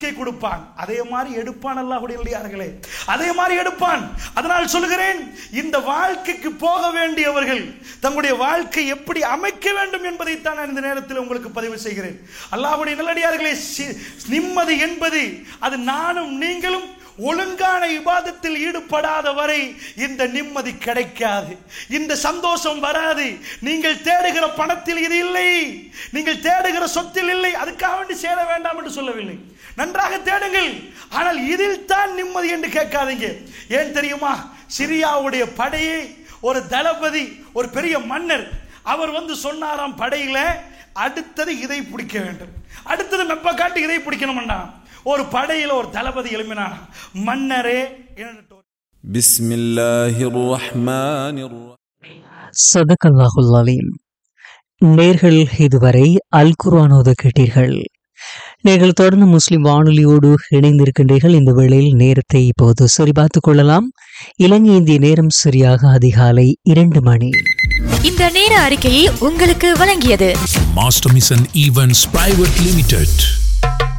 வாழ்க்கை கொடுப்பான் அதே மாதிரி எடுப்பான் அல்லாஹ்வுடைய நல்லடியார்களே அதே மாதிரி எடுப்பான் அதனால் சொல்லுகிறேன் இந்த வாழ்க்கைக்கு போக வேண்டியவர்கள் தங்களுடைய வாழ்க்கை எப்படி அமைக்க வேண்டும் என்பதைத்தான் நான் இந்த நேரத்தில் உங்களுக்கு பதிவு செய்கிறேன் அல்லாஹ்வுடைய நல்லடியார்களே சி- நிம்மதி என்பது அது நானும் நீங்களும் ஒழுங்கான இபாதத்தில் ஈடுபடாத வரை இந்த நிம்மதி கிடைக்காது இந்த சந்தோஷம் வராது நீங்கள் தேடுகிற பணத்தில் இது இல்லை நீங்கள் தேடுகிற சொத்தில் இல்லை அதுக்காக வேண்டி சேர வேண்டாம் என்று சொல்லவில்லை நன்றாக தேடுங்கள் ஆனால் இதில் தான் நிம்மதி என்று கேட்காதீங்க ஏன் தெரியுமா சிரியாவுடைய படையை ஒரு தளபதி ஒரு பெரிய மன்னர் அவர் வந்து சொன்னாராம் படையில அடுத்தது இதை பிடிக்க வேண்டும் அடுத்தது மெப்ப காட்டி இதை பிடிக்கணும்னா ஒரு படையில ஒரு தளபதி எழுப்பினானா மன்னரே என்னட்டு بسم الله الرحمن الرحيم சதகல்லாஹுல் அலீம் நேர்கள் இதுவரை அல் குர்ஆனோத கேட்டீர்கள் நீங்கள் தொடர்ந்து முஸ்லிம் வானொலியோடு இணைந்திருக்கின்றீர்கள் இந்த வேளையில் நேரத்தை இப்போது சரிபார்த்துக் கொள்ளலாம் இலங்கை இந்திய நேரம் சரியாக அதிகாலை இரண்டு மணி இந்த நேர அறிக்கையை உங்களுக்கு வழங்கியது Master Mission Events Private Limited.